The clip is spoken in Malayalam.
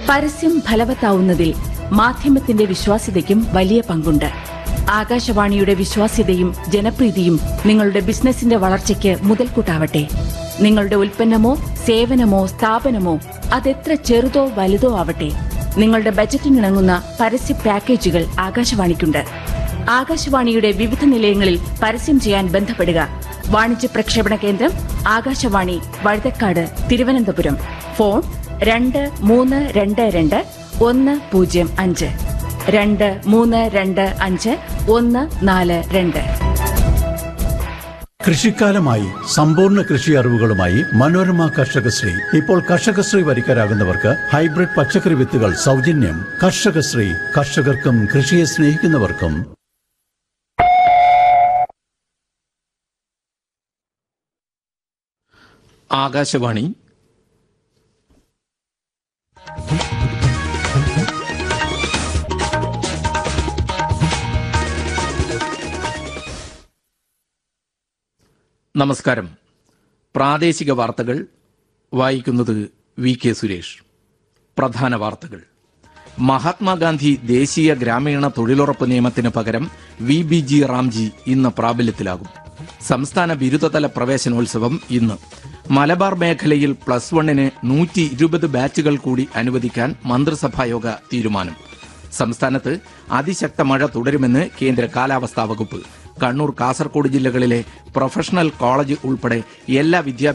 പരസ്യം ഫലവത്താവുന്നതിൽ മാധ്യമത്തിന്റെ വിശ്വാസ്യതയ്ക്കും വലിയ പങ്കുണ്ട് ആകാശവാണിയുടെ വിശ്വാസ്യതയും ജനപ്രീതിയും നിങ്ങളുടെ ബിസിനസിന്റെ വളർച്ചയ്ക്ക് മുതൽക്കൂട്ടാവട്ടെ നിങ്ങളുടെ ഉൽപ്പന്നമോ സേവനമോ സ്ഥാപനമോ അതെത്ര ചെറുതോ വലുതോ ആവട്ടെ നിങ്ങളുടെ ബജറ്റിനിണങ്ങുന്ന പരസ്യ പാക്കേജുകൾ ആകാശവാണിക്കുണ്ട് ആകാശവാണിയുടെ വിവിധ നിലയങ്ങളിൽ പരസ്യം ചെയ്യാൻ ബന്ധപ്പെടുക വാണിജ്യ പ്രക്ഷേപണ കേന്ദ്രം ആകാശവാണി വഴുതക്കാട് തിരുവനന്തപുരം ഫോൺ രണ്ട് മൂന്ന് രണ്ട് രണ്ട് ഒന്ന് പൂജ്യം അഞ്ച് രണ്ട് മൂന്ന് രണ്ട് അഞ്ച് ഒന്ന് നാല് രണ്ട് കൃഷിക്കാലമായി സമ്പൂർണ്ണ കൃഷി അറിവുകളുമായി മനോരമ കർഷകശ്രീ ഇപ്പോൾ കർഷകശ്രീ വരിക്കാരാകുന്നവർക്ക് ഹൈബ്രിഡ് പച്ചക്കറി വിത്തുകൾ സൗജന്യം കർഷകശ്രീ കർഷകർക്കും കൃഷിയെ സ്നേഹിക്കുന്നവർക്കും ആകാശവാണി നമസ്കാരം പ്രാദേശിക വാർത്തകൾ വായിക്കുന്നത് വി കെ സുരേഷ് പ്രധാന വാർത്തകൾ മഹാത്മാഗാന്ധി ദേശീയ ഗ്രാമീണ തൊഴിലുറപ്പ് നിയമത്തിന് പകരം വി ബി ജി റാംജി ഇന്ന് പ്രാബല്യത്തിലാകും സംസ്ഥാന ബിരുദതല പ്രവേശനോത്സവം ഇന്ന് മലബാർ മേഖലയിൽ പ്ലസ് വണ്ണിന് നൂറ്റി ഇരുപത് ബാച്ചുകൾ കൂടി അനുവദിക്കാൻ മന്ത്രിസഭായോഗ തീരുമാനം സംസ്ഥാനത്ത് അതിശക്ത മഴ തുടരുമെന്ന് കേന്ദ്ര കാലാവസ്ഥാ വകുപ്പ് കണ്ണൂർ കാസർഗോഡ് ജില്ലകളിലെ പ്രൊഫഷണൽ കോളേജ് ഉൾപ്പെടെ എല്ലാ വിദ്യാഭ്യാസ